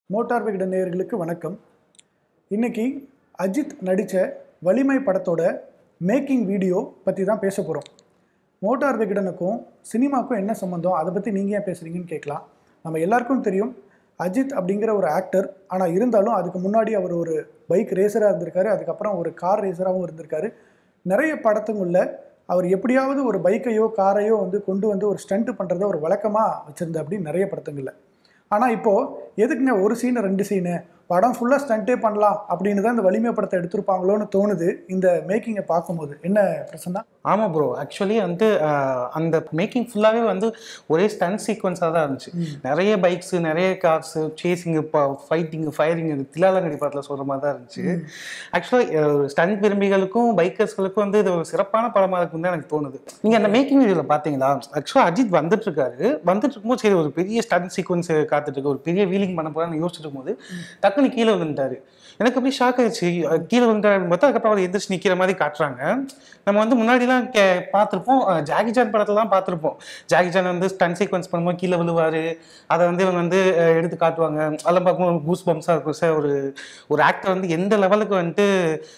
Motor விகட நேயர்களுக்கு வணக்கம் இன்னைக்கு அஜித் நடித்த வலிமை படத்தோட மேக்கிங் வீடியோ பற்றி தான் பேச போகிறோம் மோட்டார் விகடனுக்கும் சினிமாவுக்கும் என்ன சம்மந்தம் அதை பற்றி நீங்கள் ஏன் பேசுகிறீங்கன்னு கேட்கலாம் நம்ம எல்லாருக்கும் தெரியும் அஜித் அப்படிங்கிற ஒரு ஆக்டர் ஆனால் இருந்தாலும் அதுக்கு முன்னாடி அவர் ஒரு பைக் ரேசராக இருந்திருக்காரு அதுக்கப்புறம் ஒரு கார் ரேசராகவும் இருந்திருக்காரு நிறைய படத்துங்களில் அவர் எப்படியாவது ஒரு பைக்கையோ காரையோ வந்து கொண்டு வந்து ஒரு ஸ்டண்ட் பண்ணுறத ஒரு வழக்கமாக வச்சுருந்த அப்படின்னு நிறைய படத்துங்களில் ஆனால் இப்போது எதுக்குங்க ஒரு சீனு ரெண்டு சீனு படம் ஃபுல்லாக ஸ்டண்ட்டே பண்ணலாம் அப்படின்னு தான் இந்த வலிமை படத்தை எடுத்திருப்பாங்களோன்னு தோணுது இந்த மேக்கிங்கை பார்க்கும்போது என்ன பிரச்சனை ஆமாம் ப்ரோ ஆக்சுவலி வந்து ஆஹ், அந்த மேக்கிங் ஃபுல்லாகவே வந்து ஒரே ஸ்டன் சீக்வன்ஸாக தான் இருந்துச்சு நிறைய பைக்ஸு நிறைய cars chasing fighting firing Thillalangadi படத்தில் சொல்கிற மாதிரி தான் இருந்துச்சு ஆக்சுவலாக ஸ்டன் விரும்பிகளுக்கும் பைக்கர்ஸ்களுக்கும் வந்து இது ஒரு சிறப்பான படமாக இருக்குன்னு தான் எனக்கு தோணுது நீங்கள் அந்த மேக்கிங் வீடியோவில் பார்த்தீங்களா ஆக்சுவலாக அஜித் வந்துட்டு இருக்காரு வந்துட்டு இருக்கும்போது சரி ஒரு பெரிய ஸ்டன் சீக்வன்ஸ் காத்துட்டு இருக்கு ஒரு பெரிய வீலிங் பண்ண போகிறான்னு யோசிச்சுட்டு இருக்கும்போது டக்குன்னு கீழே விழுந்துட்டாரு எனக்கு அப்படியே ஷாக் ஆயிடுச்சு அஹ் கீழே விழுந்தாருன்னு பார்த்தா அதுக்கப்புறம் அவர் எந்திரிச்சு நிற்கிற மாதிரி காட்டுறாங்க நம்ம வந்து முன்னாடிலாம் கே பார்த்துருப்போம் அஹ் ஜாகி ஜான் படத்துல தான் பார்த்துருப்போம் ஜாகி ஜான் வந்து ஸ்டன் சீக்வன்ஸ் பண்ணும்போது கீழே விழுவாரு அதை வந்து இவங்க வந்து அஹ் எடுத்து காட்டுவாங்க அதெல்லாம் பார்க்கும்போது கூஸ் பம்ஸாக இருக்கும் சார் ஒரு ஒரு ஆக்டர் வந்து எந்த லெவலுக்கு வந்துட்டு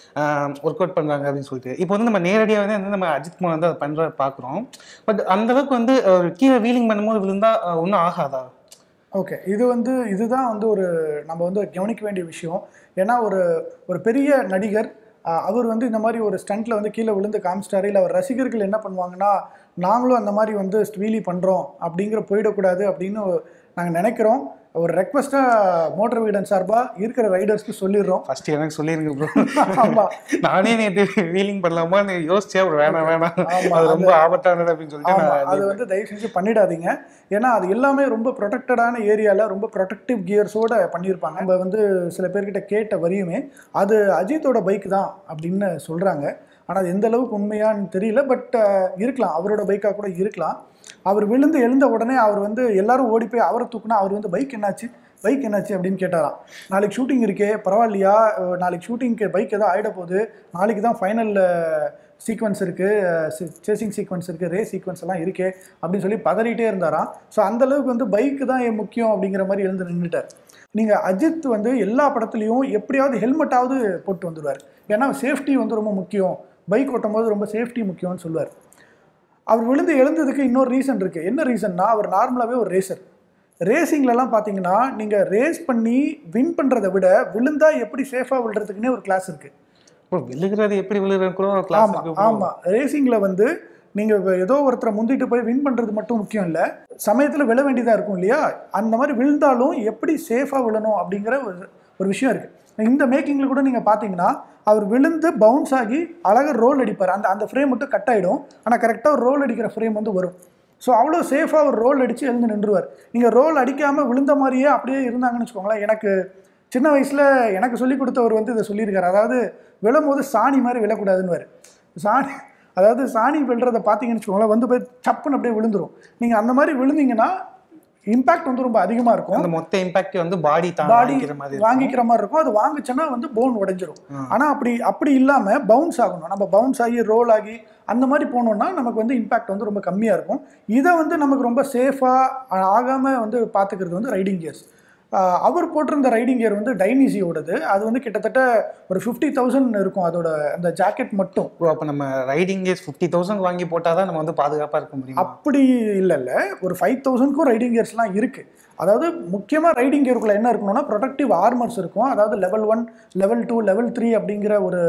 ஒர்க் அவுட் பண்ணுறாங்க அப்படின்னு சொல்லிட்டு இப்போ வந்து நம்ம நேரடியாக வந்து நம்ம அஜித் குமார் வந்து அதை பண்ணுற பார்க்குறோம் பட் அந்த அளவுக்கு வந்து அஹ் கீழே வீலிங் பண்ணும்போது விழுந்தா அஹ் ஒன்றும் ஆகாதா ஓகே இது வந்து இதுதான் வந்து ஒரு நம்ம வந்து கவனிக்க வேண்டிய விஷயம் ஏன்னா ஒரு ஒரு பெரிய நடிகர் ஆஹ், அவர் வந்து இந்த மாதிரி ஒரு ஸ்டண்ட்டில் வந்து கீழே விழுந்து காமிச்சிட்டாரு இல்லை அவர் ரசிகர்கள் என்ன பண்ணுவாங்கன்னா நாங்களும் அந்த மாதிரி வந்து வீலி பண்ணுறோம் அப்படிங்கிற போயிடக்கூடாது அப்படின்னு நாங்கள் நினைக்கிறோம் ஒரு ரெக்வஸ்ட்டாக மோட்டர் வீடன் சார்பாக இருக்கிற ரைடர்ஸ்க்கு சொல்லிடுறோம் ஃபர்ஸ்ட் எனக்கு சொல்லிருங்க ப்ரோ ஆமாம் நானே நேற்று வீலிங் பண்ணலாமான்னு யோசிச்சேன் ஒரு வேணாம் வேணாம் ஆமா, அது ரொம்ப ஆபத்தானது அப்படின்னு சொல்லிட்டு ஆமா நான் அது வந்து தயவு செஞ்சு பண்ணிடாதீங்க ஏன்னா அது எல்லாமே ரொம்ப ப்ரொடெக்டடான ஏரியாவில் ரொம்ப ப்ரொடெக்டிவ் கியர்ஸோட பண்ணியிருப்பாங்க நம்ம வந்து சில பேர்கிட்ட கேட்ட வரியுமே அது அஜித்தோட பைக் தான் அப்படின்னு சொல்கிறாங்க ஆனால் அது எந்த அளவுக்கு உண்மையான்னு தெரியல பட் இருக்கலாம் அவரோட பைக்காக கூட இருக்கலாம் அவர் விழுந்து எழுந்த உடனே அவர் வந்து எல்லாரும் ஓடி போய் அவரை தூக்குனா அவர் வந்து பைக் என்னாச்சு பைக் என்னாச்சு அப்படின்னு கேட்டாராம் நாளைக்கு ஷூட்டிங் இருக்கே பரவாயில்லையா அஹ் நாளைக்கு ஷூட்டிங்க்கு பைக் ஏதோ ஆகிட போகுது நாளைக்கு தான் ஃபைனல் சீக்வன்ஸ் இருக்குது சேசிங் சீக்வன்ஸ் இருக்குது ரே சீக்வன்ஸ் எல்லாம் இருக்கே அப்படின்னு சொல்லி பதறிட்டே இருந்தாராம் ஸோ அந்த அளவுக்கு வந்து பைக்கு தான் ஏன் முக்கியம் அப்படிங்கிற மாதிரி எழுந்து நின்றுட்டார் நீங்கள் அஜித் வந்து எல்லா படத்துலையும் எப்படியாவது ஹெல்மெட்டாவது போட்டு வந்துடுவார் ஏன்னா சேஃப்டி வந்து ரொம்ப முக்கியம் பைக் ஓட்டும் போது ரொம்ப சேஃப்டி முக்கியம்னு சொல்லுவார் அவர் விழுந்து எழுந்ததுக்கு இன்னொரு ரீசன் இருக்குது என்ன ரீசன்னா அவர் நார்மலாகவே ஒரு ரேசர் ரேசிங்லலாம் பார்த்தீங்கன்னா நீங்கள் ரேஸ் பண்ணி வின் பண்ணுறதை விட விழுந்தா எப்படி சேஃபாக விழுறதுக்குன்னே ஒரு கிளாஸ் இருக்குது bro, விழுகிறது எப்படி விழுகிறது கூட ஒரு கிளாஸ் ஆமாம் இருக்கு bro. ஆமாம் ரேசிங்கில் வந்து நீங்கள் ஏதோ ஒருத்தரை முந்திட்டு போய் வின் பண்ணுறது மட்டும் முக்கியம் இல்லை சமயத்தில் விழ வேண்டியதாக இருக்கும் இல்லையா அந்த மாதிரி விழுந்தாலும் எப்படி சேஃபாக விழணும் அப்படிங்கிற ஒரு ஒரு விஷயம் இருக்குது இந்த மேக்கிங்கில் கூட நீங்கள் பார்த்தீங்கன்னா அவர் விழுந்து பவுன்ஸ் ஆகி அழகாக ரோல் அடிப்பார் அந்த அந்த ஃப்ரேம் மட்டும் கட் ஆகிடும் ஆனால் கரெக்டாக ஒரு ரோல் அடிக்கிற ஃப்ரேம் வந்து வரும் ஸோ அவ்வளோ சேஃபாக ஒரு ரோல் அடித்து எழுந்து நின்றுவார் நீங்கள் ரோல் அடிக்காமல் விழுந்த மாதிரியே அப்படியே இருந்தாங்கன்னு வச்சுக்கோங்களேன் எனக்கு சின்ன வயசில் எனக்கு சொல்லி கொடுத்தவர் வந்து இதை சொல்லியிருக்காரு அதாவது விழும்போது சாணி மாதிரி விழக்கூடாதுன்னு சாணி அதாவது சாணி விழுறதை பார்த்தீங்கன்னு வச்சுக்கோங்களேன் வந்து போய் சப்புன்னு அப்படியே விழுந்துரும் நீங்கள் அந்த மாதிரி விழுந்தீங்கன்னா இம்பாக்ட் வந்து ரொம்ப அதிகமாக இருக்கும் அந்த மொத்த இம்பாக்ட் வந்து பாடி தான் பாடி வாங்கிக்கிற மாதிரி இருக்கும். வாங்கிக்கிற மாதிரி இருக்கும் அது வாங்குச்சுன்னா வந்து போன் உடைஞ்சிரும் ஆனா அப்படி அப்படி இல்லாம பவுன்ஸ் ஆகணும் நம்ம பவுன்ஸ் ஆகி ரோல் ஆகி அந்த மாதிரி போனோம்னா நமக்கு வந்து இம்பாக்ட் வந்து ரொம்ப கம்மியா இருக்கும் இதை வந்து நமக்கு ரொம்ப சேஃபா ஆகாம வந்து பாத்துக்கிறது வந்து ரைடிங் கியர்ஸ் அவர் போட்டிருந்த ரைடிங் கியர் வந்து டைனிசியோடது அது வந்து கிட்டத்தட்ட ஒரு ஃபிஃப்டி தௌசண்ட் இருக்கும் அதோட அந்த ஜாக்கெட் மட்டும் ப்ரோ அப்போ நம்ம ரைடிங் கேஸ் ஃபிஃப்டி தௌசண்ட் வாங்கி போட்டால் தான் நம்ம வந்து பாதுகாப்பாக இருக்க முடியும் அப்படி இல்லைல்ல ஒரு ஃபைவ் தௌசண்ட்க்கும் ரைடிங் கியர்ஸ்லாம் இருக்குது அதாவது முக்கியமாக ரைடிங் கியருக்குள்ள என்ன இருக்கணும்னா ப்ரொடக்டிவ் ஆர்மர்ஸ் இருக்கும் அதாவது level one level two level three அப்படிங்கிற ஒரு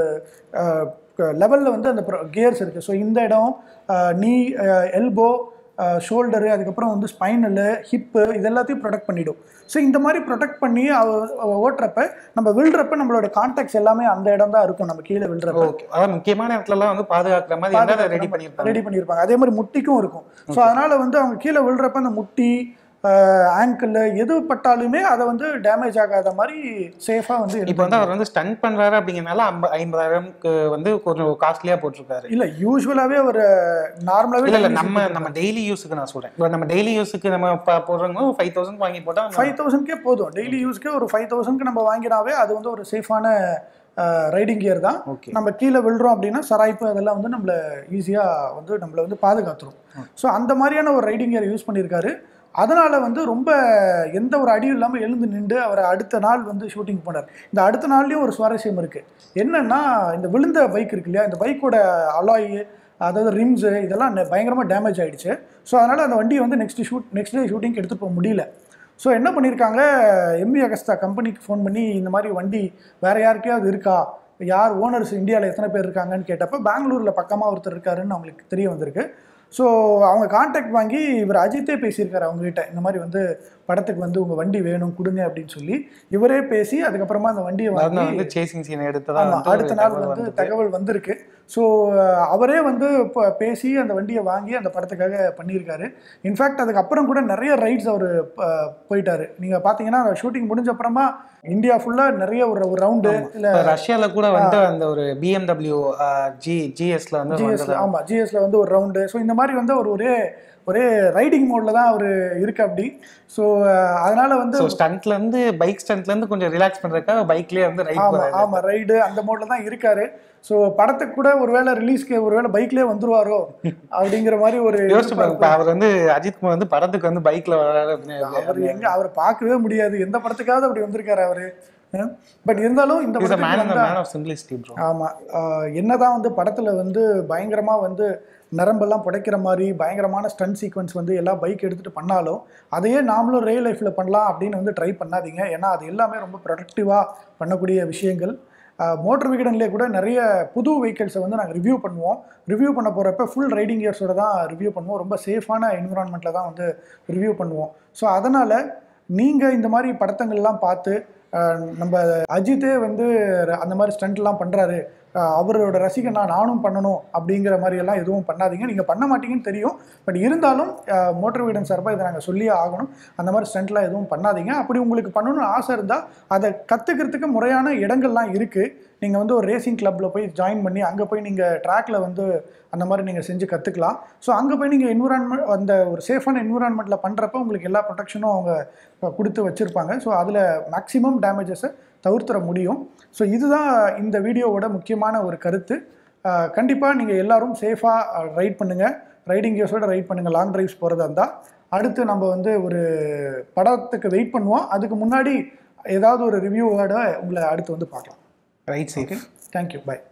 லெவலில் வந்து அந்த கியர்ஸ் இருக்குது ஸோ இந்த இடம் நீ எல்போ ஷோல்டரு அதுக்கப்புறம் வந்து ஸ்பைனலு ஹிப்பு இது எல்லாத்தையும் ப்ரொடெக்ட் பண்ணிடும் ஸோ இந்த மாதிரி ப்ரொடெக்ட் பண்ணி அவ அவ ஓட்டுறப்ப நம்ம விழுறப்ப நம்மளோட கான்டாக்ட்ஸ் எல்லாமே அந்த இடம் தான் இருக்கும் நம்ம கீழே விழுறப்ப ஓகே அதாவது முக்கியமான இடத்துலலாம் வந்து பாதுகாக்கிற மாதிரி என்ன ரெடி பண்ணியிருப்பாங்க ரெடி பண்ணியிருப்பாங்க அதே மாதிரி முட்டிக்கும் இருக்கும் ஸோ அதனால வந்து அவங்க கீழே விழுறப்ப அந்த முட்டி ஆங்கிள் எது பட்டாலுமே அதை வந்து டேமேஜ் ஆகாத மாதிரி சேஃபாக வந்து இப்போ இருக்கும் வந்து அவர் வந்து ஸ்டன் பண்றாரு அப்படிங்கறனால ஐம்ப ஐம்பதாயிரம்க்கு வந்து கொஞ்சம் காஸ்ட்லியா போட்டிருக்காரு இல்லை யூஸ்வலாகவே ஒரு நார்மலாகவே இல்ல இல்ல நம்ம நம்ம டெய்லி யூஸுக்கு நான் சொல்றேன் இப்போ நம்ம டெய்லி யூஸுக்கு நம்ம ப- போடுறவங்க ஃபைவ் தௌசண்ட் வாங்கி போட்டா நம்ம- ஃபைவ் தௌசண்ட்கே போதும் டெய்லி யூஸ்க்கே ஒரு ஃபைவ் தௌசண்ட்க்கு நம்ம வாங்கினாவே அது வந்து ஒரு சேஃபான ரைடிங் கியர் தான் ஓகே நம்ம கீழே விழுறோம் அப்படின்னா சராய்ப்பு அதெல்லாம் வந்து நம்மள ஈஸியாக வந்து நம்மளை வந்து பாதுகாத்துரும் ஸோ அந்த மாதிரியான ஒரு ரைடிங் கியர் யூஸ் பண்ணியிருக்காரு அதனால் வந்து ரொம்ப எந்த ஒரு அடியும் இல்லாமல் எழுந்து நின்று அவர் அடுத்த நாள் வந்து ஷூட்டிங் போனார் இந்த அடுத்த நாள்லேயும் ஒரு சுவாரஸ்யம் இருக்குது என்னென்னா இந்த விழுந்த பைக் இருக்கு இல்லையா இந்த பைக்கோட அலாய் அதாவது ரிம்ஸு இதெல்லாம் பயங்கரமாக டேமேஜ் ஆகிடுச்சு ஸோ அதனால் அந்த வண்டியை வந்து நெக்ஸ்ட் ஷூட் நெக்ஸ்ட் டே ஷூட்டிங்க்கு எடுத்துகிட்டு போக முடியல ஸோ என்ன பண்ணியிருக்காங்க எம்பி அகஸ்தா கம்பெனிக்கு ஃபோன் பண்ணி இந்த மாதிரி வண்டி வேறு யாருக்கையாவது இருக்கா யார் ஓனர்ஸ் இந்தியாவில் எத்தனை பேர் இருக்காங்கன்னு கேட்டப்போ பெங்களூரில் பக்கமாக ஒருத்தர் இருக்காருன்னு அவங்களுக்கு தெரிய வந்திருக்கு ஸோ அவங்க கான்டாக்ட் வாங்கி இவர் அஜித்தே பேசியிருக்காரு அவங்ககிட்ட இந்த மாதிரி வந்து படத்துக்கு வந்து உங்கள் வண்டி வேணும் கொடுங்க அப்படின்னு சொல்லி இவரே பேசி அதுக்கப்புறமா அந்த வண்டியை மறுநாள் வாங்கி வந்து சேசிங் சீன் எடுத்ததா ஆமா வந்து அடுத்த நாள் தகவல் வந்து வந்தது. தகவல் வந்திருக்கு ஸோ அவரே வந்து இப்போ பேசி அந்த வண்டியை வாங்கி அந்த படத்துக்காக பண்ணியிருக்காரு இன்ஃபேக்ட் அதுக்கப்புறம் கூட நிறைய ரைட்ஸ் அவர் போயிட்டாரு நீங்கள் பார்த்தீங்கன்னா ஷூட்டிங் முடிஞ்ச அப்புறமா இந்தியா ஃபுல்லாக நிறைய ஒரு ஒரு ரவுண்டு இல்லை இப்ப ரஷ்யால கூட வந்து அந்த ஒரு பிஎம்டபிள்யூ ஜி ஜிஎஸ்ல வந்து ஜிஎஸ்ல வந்தது. ஆமாம் ஜிஎஸ்ல வந்து ஒரு ரவுண்டு ஸோ இந்த மாதிரி வந்து அவர் ஒரே ஒரே ரைடிங் மோடில் தான் அவர் இருக்கு அப்படி ஸோ அதனால வந்து ஸோ ஸ்டண்ட்ல இருந்து பைக் ஸ்டண்ட்ல இருந்து கொஞ்சம் ரிலாக்ஸ் பண்றதுக்காக பைக்லயே வந்து ரைட் ஆமா போறாரு ஆமா ரைடு அந்த மோட்ல தான் இருக்காரு ஸோ படத்துக்கு கூட ஒருவேளை ரிலீஸ்க்கு ஒருவேளை பைக்லயே வந்துருவாரோ அப்படிங்கிற மாதிரி ஒரு யோசிச்சு பாருங்க இப்ப அவர் வந்து அஜித் குமார் வந்து படத்துக்கு வந்து பைக்ல வராரு அப்படின்னு அவர் எங்க அவரை பார்க்கவே முடியாது எந்த படத்துக்காவது அப்படி வந்திருக்காரு அவரு பட் இருந்தாலும் இந்த இஸ் மேன் படத்துக்கு இந்த வந்தா- மேன் ஆஃப் சிம்பிளிசிட்டி ப்ரோ ஆமா ஆஹ் என்னதான் வந்து படத்துல வந்து பயங்கரமா வந்து நரம்பெல்லாம் புடைக்கிற மாதிரி பயங்கரமான ஸ்டன் சீக்வன்ஸ் வந்து எல்லாம் பைக் எடுத்துட்டு பண்ணாலும் அதையே நாமளும் ரியல் லைஃப்ல பண்ணலாம் அப்படின்னு வந்து ட்ரை பண்ணாதீங்க ஏன்னா அது எல்லாமே ரொம்ப ப்ரொடக்டிவா பண்ணக்கூடிய விஷயங்கள் மோட்டர் விகடன்லேயே கூட நிறைய புது வெஹிக்கிள்ஸை வந்து நாங்கள் ரிவ்யூ பண்ணுவோம் ரிவ்யூ பண்ண போகிறப்ப ஃபுல் ரைடிங் இயர்ஸோட தான் ரிவ்யூ பண்ணுவோம் ரொம்ப சேஃபான என்விரான்மெண்ட்டில் தான் வந்து ரிவ்யூ பண்ணுவோம் ஸோ அதனால் நீங்கள் இந்த மாதிரி படத்தங்கள்லாம் பார்த்து அஹ், நம்ம அஜித்தே வந்து அந்த மாதிரி ஸ்டண்ட்லாம் பண்ணுறாரு அவரோட ரசிகனா நானும் பண்ணணும் அப்படிங்கிற மாதிரி எல்லாம் எதுவும் பண்ணாதீங்க நீங்கள் பண்ண மாட்டீங்கன்னு தெரியும் பட் இருந்தாலும் மோட்டர் வீடன் சார்பாக இதை நாங்கள் சொல்லியே ஆகணும் அந்த மாதிரி ஸ்டண்ட்லாம் எதுவும் பண்ணாதீங்க அப்படி உங்களுக்கு பண்ணணும்னு ஆசை இருந்தால் அதை கற்றுக்கிறதுக்கு முறையான இடங்கள்லாம் இருக்குது நீங்கள் வந்து ஒரு ரேசிங் கிளப்பில் போய் ஜாயின் பண்ணி அங்கே போய் நீங்கள் ட்ராக்ல வந்து அந்த மாதிரி நீங்கள் செஞ்சு கற்றுக்கலாம் ஸோ அங்கே போய் நீங்கள் என்விரான்மெண்ட் அந்த ஒரு சேஃபான என்விரான்மெண்ட்டில் பண்ணுறப்ப உங்களுக்கு எல்லா ப்ரொடெக்ஷனும் அவங்க அஹ், கொடுத்து வச்சுருப்பாங்க ஸோ அதில் மேக்ஸிமம் டேமேஜஸை தவிர்த்துற முடியும் ஸோ இதுதான் இந்த வீடியோவோட முக்கியமான ஒரு கருத்து கண்டிப்பாக நீங்கள் எல்லாரும் சேஃபாக ரைட் பண்ணுங்கள் ரைடிங் கியர்ஸோட ரைட் பண்ணுங்கள் லாங் டிரைவ்ஸ் போகிறதா இருந்தால் அடுத்து நம்ம வந்து ஒரு படத்துக்கு வெயிட் பண்ணுவோம் அதுக்கு முன்னாடி ஏதாவது ஒரு ரிவ்யூவோட உங்களை அடுத்து வந்து பார்க்கலாம் ரைட் சைட் தேங்க்யூ பை